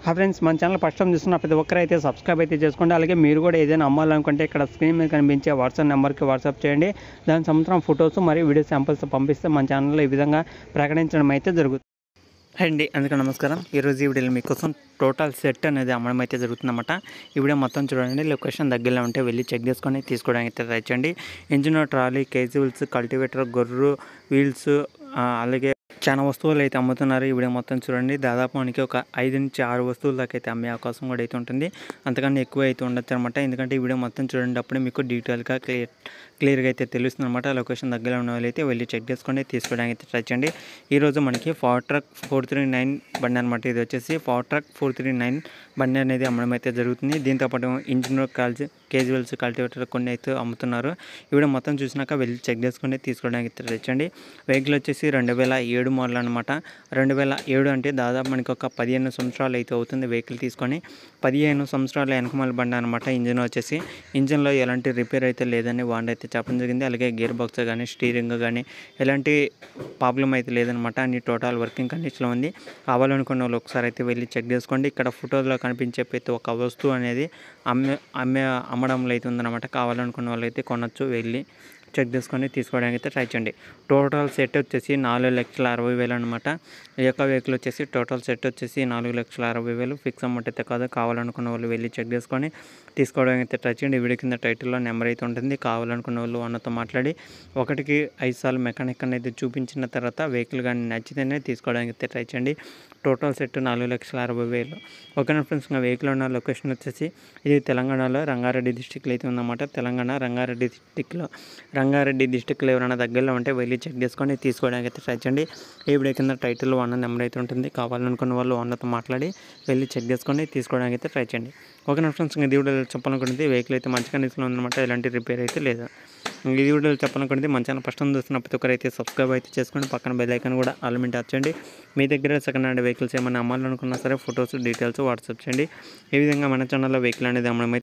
హా ఫ్రెండ్స్ మన channel first time చూస్తున్న ప్రతి ఒక్కరు అయితే సబ్స్క్రైబ్ అయితే చేసుకోండి అలాగే మీరు కూడా ఏదైనా అమ్మాలనుకుంటే ఇక్కడ స్క్రీన్ మీద కనిపించే వాట్సాప్ నెంబర్కి వాట్సాప్ చేయండి దాని సంవత్సరం ఫొటోస్ మరియు వీడియో శాంపిల్స్ పంపిస్తే మన ఛానల్లో ఈ విధంగా ప్రకటించడం అయితే జరుగుతుంది అండి అందుకే నమస్కారం ఈరోజు ఈ వీడియోలో మీకోసం టోటల్ సెట్ అనేది అమ్మడం అయితే జరుగుతుందన్నమాట ఈ వీడియో మొత్తం చూడండి లొకేషన్ దగ్గరలో ఉంటే వెళ్ళి చెక్ చేసుకొని తీసుకోవడానికి అయితే ట్రై చేయండి ఇంజిన్ ట్రాలీ కేజీవల్స్ కల్టివేటర్ గొర్రు వీల్స్ అలాగే చాలా వస్తువులు అయితే అమ్ముతున్నారు ఈ వీడియో మొత్తం చూడండి దాదాపు మనకి ఒక ఐదు నుంచి ఆరు వస్తువుల దాకా అయితే అమ్మే అవకాశం కూడా అయితే ఉంటుంది అంతకన్నా ఎక్కువ అయితే ఉండొచ్చు అనమాట ఎందుకంటే ఈ వీడియో మొత్తం చూడండి అప్పుడే మీకు డీటెయిల్గా క్లియర్ క్లియర్గా అయితే తెలుస్తుంది అనమాట లొకేషన్ దగ్గరలో ఉన్న వాళ్ళు అయితే వెళ్ళి చెక్ చేసుకోండి తీసుకోవడానికి అయితే ట్రై చేయండి ఈరోజు మనకి Farmtrac four three nine బండి అనమాట ఇది వచ్చేసి Farmtrac four three nine బండి అనేది అమ్మడం అయితే జరుగుతుంది దీంతోపాటు ఇంజిన్ కాల్చి కేజువల్స్ కల్టివేటర్ కొన్ని అయితే అమ్ముతున్నారు ఈ వీడియో మొత్తం చూసినాక వెళ్ళి చెక్ చేసుకుని తీసుకోవడానికి అయితే ట్రై చేయండి వెహికల్ వచ్చేసి రెండు వేల ఏడు మోడల్ అనమాట రెండు వేల ఏడు అంటే దాదాపు మనకి ఒక పదిహేను సంవత్సరాలు అయితే అవుతుంది వెహికల్ తీసుకొని పదిహేను సంవత్సరాల వెనకమాల బండి అనమాట ఇంజిన్ వచ్చేసి ఇంజిన్లో ఎలాంటి రిపేర్ అయితే లేదని వాండ్ అయితే చెప్పడం జరిగింది అలాగే గేర్ బాక్స్ కానీ స్టీరింగ్ కానీ ఎలాంటి ప్రాబ్లం అయితే లేదనమాట అన్ని టోటల్ వర్కింగ్ కండిషన్లో ఉంది కావాలనుకున్న వాళ్ళు ఒకసారి అయితే వెళ్ళి చెక్ చేసుకోండి ఇక్కడ ఫోటోలో కనిపించే ప్రతి ఒక్క వస్తువు అనేది అమ్మే అమ్మే అమ్మడంలో అయితే ఉందన్నమాట కావాలనుకున్న వాళ్ళు అయితే కొనొచ్చు వెళ్ళి చెక్ చేసుకొని తీసుకోవడానికి అయితే ట్రై చేయండి టోటల్ సెట్ వచ్చేసి నాలుగు లక్షల అరవై వేలు అనమాట ఈ యొక్క వెహికల్ వచ్చేసి టోటల్ సెట్ వచ్చేసి నాలుగు లక్షల అరవై వేలు ఫిక్స్ అమౌంట్ అయితే కాదు కావాలనుకున్న వాళ్ళు వెళ్ళి చెక్ చేసుకొని తీసుకోవడానికి అయితే ట్రై చేయండి ఈ వీడియో కింద టైటిల్లో నెంబర్ అయితే ఉంటుంది కావాలనుకున్న వాళ్ళు అన్నతో మాట్లాడి ఒకటికి ఐదు సార్లు మెకానిక్ అనేది చూపించిన తర్వాత వెహికల్ కానీ నచ్చితేనే తీసుకోవడానికి అయితే ట్రై చేయండి టోటల్ సెట్ నాలుగు లక్షల అరవై వేలు ఓకేనా ఫ్రెండ్స్ ఇంకా వెహికల్ ఉన్న లొకేషన్ వచ్చేసి ఇది తెలంగాణలో రంగారెడ్డి డిస్టిక్లో అయితే ఉందన్నమాట తెలంగాణ రంగారెడ్డి డిస్టిక్లో రంగారెడ్డి డిస్టిక్లో ఎవరైనా దగ్గరలో ఉంటే వెళ్ళి చెక్ చేసుకొని తీసుకోవడానికి అయితే ట్రై చేయండి ఈ వీడియో కింద టైటిల్ వన్ నెంబర్ అయితే ఉంటుంది కావాలనుకున్న వాళ్ళు వాళ్ళతో మాట్లాడి వెళ్ళి చెక్ చేసుకొని తీసుకోవడానికి అయితే ట్రై చేయండి ఓకేనా ఫ్రెండ్స్ ఇంకా ఇది వీడియో చెప్పాలనుకుంటుంది వెహికల్ అయితే మంచి కండిషన్లో ఉందన్నమాట ఎలాంటి రిపేర్ అయితే లేదు ఈ వీడియోలో చెప్పాలనుకుంటే మన ఛానల్ ఫస్ట్ టైం చూస్తున్న ప్రతి ఒక్కరు అయితే సబ్స్క్రైబ్ అయితే చేసుకోండి పక్కన బెల్ ఐకాన్ కూడా ఆల్మెంట్ వచ్చండి మీ దగ్గర సెకండ్ హ్యాండ్ వెహికల్స్ ఏమైనా అమ్మాలనుకున్నా సరే ఫొటోస్ డీటెయిల్స్ వాట్సాప్ చేయండి ఈ విధంగా మన ఛానల్లో వెహికల్ అనేది అమ్మడం అయితే